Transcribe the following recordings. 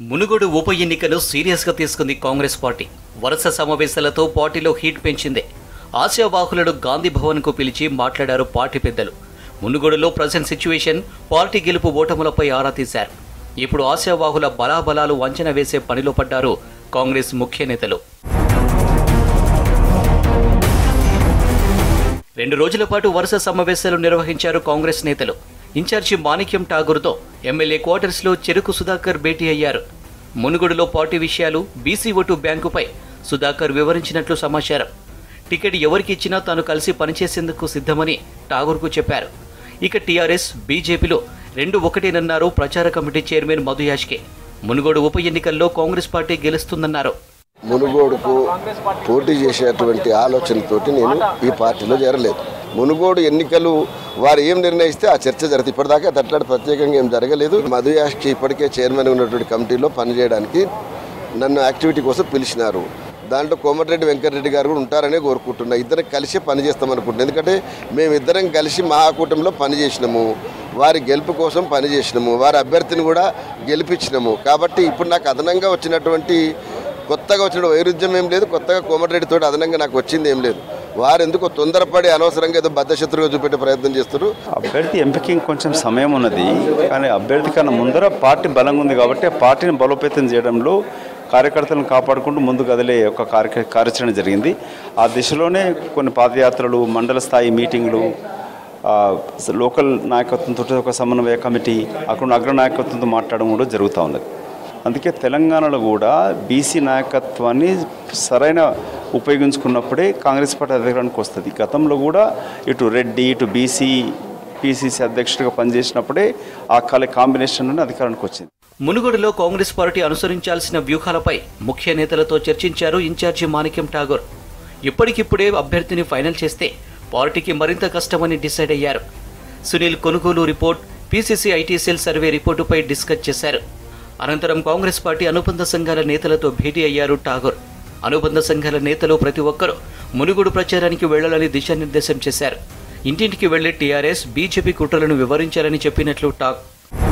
మునుగోడు ఉప ఎన్నికను సీరియస్గా తీసుకుంది కాంగ్రెస్ పార్టీ వరుస సమావేశాలతో పార్టీలో హీట్ పెంచింది ఆశావాహులను గాంధీ భవన్కు పిలిచి మాట్లాడారు పార్టీ పెద్దలు మునుగోడులో ప్రజెంట్ సిచ్యువేషన్ పార్టీ గెలుపు ఓటములపై ఆరా తీశారు ఇప్పుడు ఆశావాహుల బలాబలాలు అంచనా వేసే పనిలో పడ్డారు కాంగ్రెస్ ముఖ్య నేతలు రెండు రోజుల పాటు వరుస సమావేశాలు నిర్వహించారు కాంగ్రెస్ నేతలు ఇన్ఛార్జి మాణిక్యం ఠాగూర్తో ఎమ్మెల్యే క్వార్టర్స్లో చెరుకు సుధాకర్ భేటీ అయ్యారు మునుగోడులో పార్టీ విషయాలు బీసీ ఓటు బ్యాంకుపై సుధాకర్ వివరించినట్లు సమాచారం టికెట్ ఎవరికి ఇచ్చినా తాను కలిసి పనిచేసేందుకు సిద్ధమని ఠాగూర్కు చెప్పారు ఇక టీఆర్ఎస్ బీజేపీలో రెండు ఒకటేనన్నారు ప్రచార కమిటీ చైర్మన్ మధు యాష్కే మునుగోడు ఉప ఎన్నికల్లో కాంగ్రెస్ పార్టీ గెలుస్తుందన్నారు మునుగోడుకు పోటీ చేసేటువంటి ఆలోచనతోటి నేను ఈ పార్టీలో చేరలేదు మునుగోడు ఎన్నికలు వారు ఏం నిర్ణయిస్తే ఆ చర్చ జరుగుతుంది ఇప్పటిదాకా అట్లాంటి ప్రత్యేకంగా ఏం జరగలేదు మధు యాష్కి ఇప్పటికే చైర్మన్ ఉన్నటువంటి కమిటీలో పనిచేయడానికి నన్ను యాక్టివిటీ కోసం పిలిచినారు దాంట్లో కోమటిరెడ్డి వెంకటరెడ్డి గారు కూడా ఉంటారనే కోరుకుంటున్నా ఇద్దరం కలిసి పనిచేస్తాం అనుకుంటున్నాను ఎందుకంటే మేమిద్దరం కలిసి మహాకూటమిలో పనిచేసినాము వారి గెలుపు కోసం పనిచేసినాము వారి అభ్యర్థిని కూడా గెలిపించినాము కాబట్టి ఇప్పుడు నాకు అదనంగా వచ్చినటువంటి కొత్తగా వచ్చిన వైరుధ్యం ఏం లేదు కొత్తగా కోమటిరెడ్డితో అదనంగా నాకు వచ్చింది ఏం లేదు వారు ఎందుకో తొందరపడి అనవసరంగా ఏదో బద్దశత్రుగా చూపెట్టే ప్రయత్నం చేస్తారు అభ్యర్థి ఎంపికకి కొంచెం సమయం ఉన్నది కానీ అభ్యర్థి కన్నా ముందర పార్టీ బలంగా ఉంది కాబట్టి ఆ పార్టీని బలోపేతం చేయడంలో కార్యకర్తలను కాపాడుకుంటూ ముందు కదిలే ఒక కార్య కార్యాచరణ జరిగింది ఆ దిశలోనే కొన్ని పాదయాత్రలు మండల స్థాయి మీటింగ్లు ఆ, లోకల్ నాయకత్వంతో ఒక సమన్వయ కమిటీ అక్కడ అగ్ర నాయకత్వంతో మాట్లాడడం కూడా జరుగుతూ ఉన్నది అందుకే తెలంగాణలో కూడా బీసీ నాయకత్వాన్ని సరైన ఉపయోగించుకున్నప్పుడే కాంగ్రెస్ పార్టీ అధికారానికి వస్తుంది గతంలో కూడా ఇటు రెడ్డి ఇటు బీసీ పీసీసీ అధ్యక్షుడిగా పనిచేసినప్పుడే ఆ కల కాంబినేషన్లోనే అధికారానికి వచ్చింది మునుగోడులో కాంగ్రెస్ పార్టీ అనుసరించాల్సిన వ్యూహాలపై ముఖ్య నేతలతో చర్చించారు ఇన్ఛార్జి మాణిక్యం ఠాగూర్ ఇప్పటికిప్పుడే అభ్యర్థిని ఫైనల్ చేస్తే పార్టీకి మరింత కష్టమని డిసైడ్ అయ్యారు Sunil Kanugolu report PCC IT cell survey రిపోర్టుపై డిస్కస్ చేశారు అనంతరం కాంగ్రెస్ పార్టీ అనుబంధ సంఘాల నేతలతో భేటీ అయ్యారు ఠాగూర్ అనుబంధ సంఘాల నేతలు ప్రతి ఒక్కరూ మునుగోడు ప్రచారానికి వెళ్లాలని దిశానిర్దేశం చేశారు ఇంటింటికి వెళ్లి టీఆర్ఎస్ బీజేపీ కుట్రలను వివరించాలని చెప్పినట్లు టాక్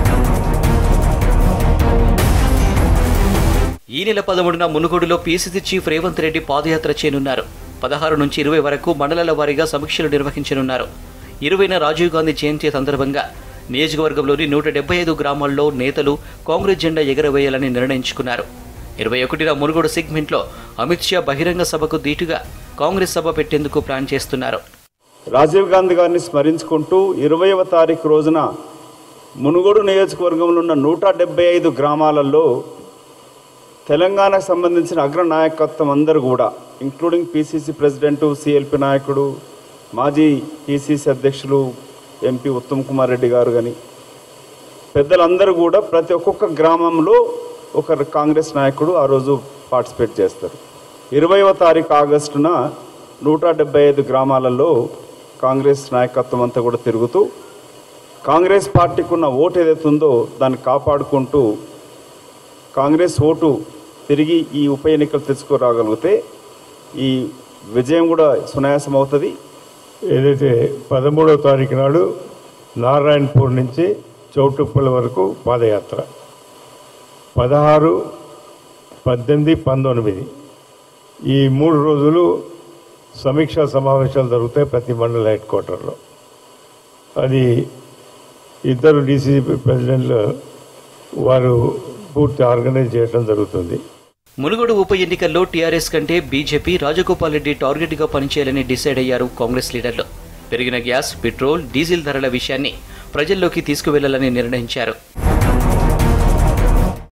ఈ నెల పదమూడున మునుగోడులో పీసీసీ చీఫ్ రేవంత్ రెడ్డి పాదయాత్ర చేయనున్నారు పదహారు నుంచి ఇరవై వరకు మండలాల వారీగా సమీక్షలు నిర్వహించనున్నారు ఇరవైన రాజీవ్ గాంధీ జయంతి సందర్భంగా నియోజకవర్గంలోని నూట డెబ్బై ఐదు గ్రామాల్లో నేతలు కాంగ్రెస్ జెండా ఎగరవేయాలని నిర్ణయించుకున్నారు ఇరవై ఒకటిన మునుగోడు సెగ్మెంట్లో అమిత్ షా బహిరంగ సభకు దీటుగా కాంగ్రెస్ సభ పెట్టేందుకు ప్లాన్ చేస్తున్నారు రాజీవ్ గాంధీ గారిని స్మరించుకుంటూ ఇరవైవ తారీఖు రోజున మునుగోడు నియోజకవర్గంలో ఉన్న నూట డెబ్బై ఐదు గ్రామాలలో తెలంగాణకు సంబంధించిన అగ్ర నాయకత్వం అందరూ కూడా ఇంక్లూడింగ్ పీసీసీ ప్రెసిడెంట్ సిఎల్పి నాయకుడు మాజీ పీసీసీ అధ్యక్షులు ఎంపీ ఉత్తమ్ కుమార్ రెడ్డి గారు కానీ పెద్దలందరూ కూడా ప్రతి ఒక్కొక్క గ్రామంలో ఒక కాంగ్రెస్ నాయకుడు ఆ రోజు పార్టిసిపేట్ చేస్తారు ఇరవైవ తారీఖు ఆగస్టున నూట డెబ్బై ఐదు గ్రామాలలో కాంగ్రెస్ నాయకత్వం అంతా కూడా తిరుగుతూ కాంగ్రెస్ పార్టీకి ఉన్న ఓటు ఏదైతే ఉందో దాన్ని కాపాడుకుంటూ కాంగ్రెస్ ఓటు తిరిగి ఈ ఉప ఎన్నికలు తెచ్చుకోరాగలిగితే ఈ విజయం కూడా సునాయాసం అవుతుంది ఏదైతే పదమూడవ తారీఖు నాడు నారాయణపూర్ నుంచి చౌటుప్పల వరకు పాదయాత్ర పదహారు పద్దెనిమిది పంతొమ్మిది ఈ మూడు రోజులు సమీక్షా సమావేశాలు జరుగుతాయి ప్రతి మండల హెడ్ క్వార్టర్లో అది ఇద్దరు డీసీసీ ప్రెసిడెంట్లు వారు పూర్తి ఆర్గనైజ్ చేయడం జరుగుతుంది మునుగోడు ఉప ఎన్నికల్లో టీఆర్ఎస్ కంటే బీజేపీ రాజగోపాల్ రెడ్డి టార్గెట్గా పనిచేయాలని డిసైడ్ అయ్యారు కాంగ్రెస్ లీడర్లు పెరిగిన గ్యాస్ పెట్రోల్ డీజిల్ ధరల విషయాన్ని ప్రజల్లోకి తీసుకువెళ్లాలని నిర్ణయించారు